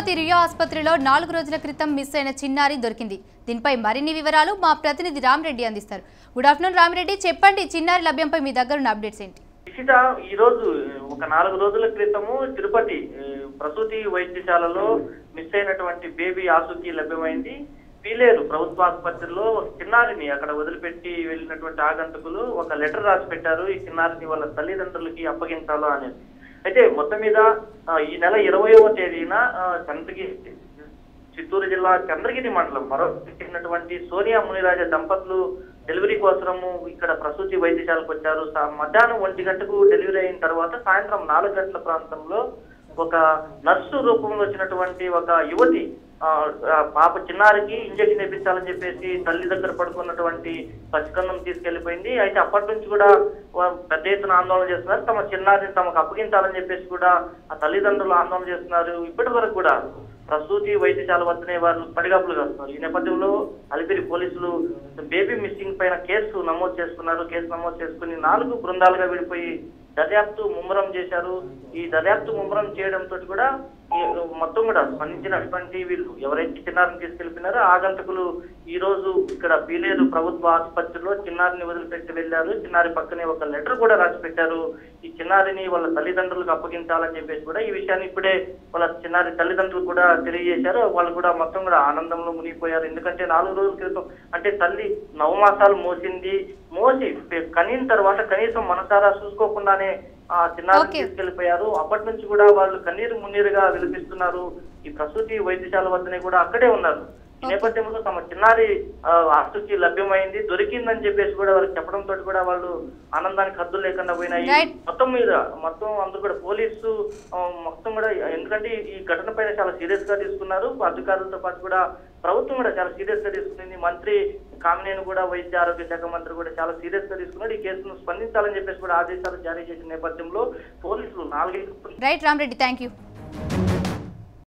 Tirupati Rio ఆసుపత్రిలో నాలుగు రోజుల క్రితం మిస్ అయిన చిన్నారి దొరికింది దీనిపై మరిన్ని వివరాలు మా ప్రతినిధి రామిరెడ్డి అందిస్తారు గుడ్ ఆఫ్టర్నూన్ రామిరెడ్డి చెప్పండి చిన్నారి లభ్యంపై మీ దగ్గర ఉన్న అప్డేట్స్ ఏంటి ఇషిత ఈ రోజు ఒక నాలుగు రోజుల క్రితము తిరుపతి ఏ, ప్రసూతి వైద్యశాలలో మిస్ అయినటువంటి బేబీ ఆసుకి లభ్యమైంది పీలేరు ప్రభుత్వ ఆసుపత్రిలో ఒక చిన్నారిని అక్కడ వదిలిపెట్టి వెళ్ళినటువంటి ఆగంతకులు ఒక లెటర్ రాసి పెట్టారు ఈ చిన్నారిని వాళ్ళ తల్లిదండ్రులకి అప్పగించాలో అనేది అయితే మొత్తం మీద ఆ, ఈ నెల ఇరవయవ తేదీన ఆ, చంద్రగిరి చిత్తూరు జిల్లా చంద్రగిరి మండలం మరో చెందినటువంటి సోనియా మునిరాజ దంపతులు డెలివరీ కోసము ఇక్కడ ప్రసూతి వైద్యశాలకు వచ్చారు సా- మధ్యాహ్నం ఒంటి గంటకు డెలివరీ అయిన తర్వాత సాయంత్రం నాలుగు గంటల ప్రాంతంలో ఒక నర్సు రూపంలో వచ్చినటువంటి ఒక యువతి ఆ, ఆ పాప చిన్నారికి ఇంజక్షన్ ఇప్పించాలని చెప్పేసి తల్లి దగ్గర పడుకున్నటువంటి పసికందం తీసుకెళ్లిపోయింది అయితే అప్పటి నుంచి కూడా వా- పెద్ద ఎత్తున ఆందోళన చేస్తున్నారు తమ చిన్నారిని తమకు అప్పగించాలని చెప్పేసి కూడా ఆ తల్లిదండ్రులు ఆందోళన చేస్తున్నారు ఇప్పటి వరకు కూడా ప్రసూతి వైద్యశాల వద్దనే వారు పడిగాపులు కాస్తున్నారు ఈ నేపథ్యంలో అలిపిరి పోలీసులు బేబీ మిస్సింగ్ పైన కేసు నమోదు చేసుకున్నారు కేసు నమోదు చేసుకుని నాలుగు బృందాలుగా విడిపోయి దర్యాప్తు ముమ్మరం చేశారు ఈ దర్యాప్తు ముమ్మరం చేయడంతో కూడా ఈ మొత్తం కూడా స్పందించినటువంటి వీళ్ళు ఎవరైతే చిన్నారిని తీసుకెళ్తున్నారో ఆగంతకులు ఈ రోజు ఇక్కడ పీలేరు ప్రభుత్వ ఆసుపత్రిలో చిన్నారిని వదిలిపెట్టి వెళ్ళారు చిన్నారి పక్కనే ఒక లెటర్ కూడా రాసి పెట్టారు ఈ చిన్నారిని వాళ్ళ తల్లిదండ్రులకు అప్పగించాలని చెప్పేసి కూడా ఈ విషయాన్ని ఇప్పుడే వాళ్ళ చిన్నారి తల్లిదండ్రులు కూడా తెలియజేశారు వాళ్ళు కూడా మొత్తం కూడా ఆనందంలో మునిగిపోయారు ఎందుకంటే నాలుగు రోజుల క్రితం అంటే తల్లి నవమాసాలు మోసింది మోసి పె- కనిన తర్వాత కనీసం మనసారా చూసుకోకుండానే ఆ చిన్నారిని Okay. తీసుకెళ్లిపోయారు అప్పటి నుంచి కూడా వాళ్ళు కన్నీరు మున్నీరుగా విలిపిస్తున్నారు ఈ ప్రసూతి వైద్యశాల వద్దనే కూడా అక్కడే ఉన్నారు ఈ Okay. నేపథ్యంలో తమ చిన్నారి ఆ, ఆస్తుకి లభ్యమైంది దొరికిందని చెప్పేసి కూడా వాళ్ళకి చెప్పడంతో కూడా వాళ్ళు ఆనందానికి హద్దులు లేకుండా పోయినాయి Right. మొత్తం మీద మొత్తం అందరూ కూడా పోలీసు ఆ, మొత్తం కూడా ఎందుకంటే ఈ ఘటన పైన చాలా సీరియస్ గా తీసుకున్నారు అధికారులతో పాటు కూడా ప్రభుత్వం కూడా చాలా సీరియస్ గా తీసుకుంది మంత్రి కామినేని కూడా వైద్య ఆరోగ్య శాఖ మంత్రి కూడా చాలా సీరియస్ గా తీసుకున్నాడు ఈ కేసును స్పందించాలని చెప్పేసి కూడా ఆదేశాలు జారీ చేసిన నేపథ్యంలో పోలీసులు నాలుగైదు రైట్ రామిరెడ్డి థ్యాంక్ యూ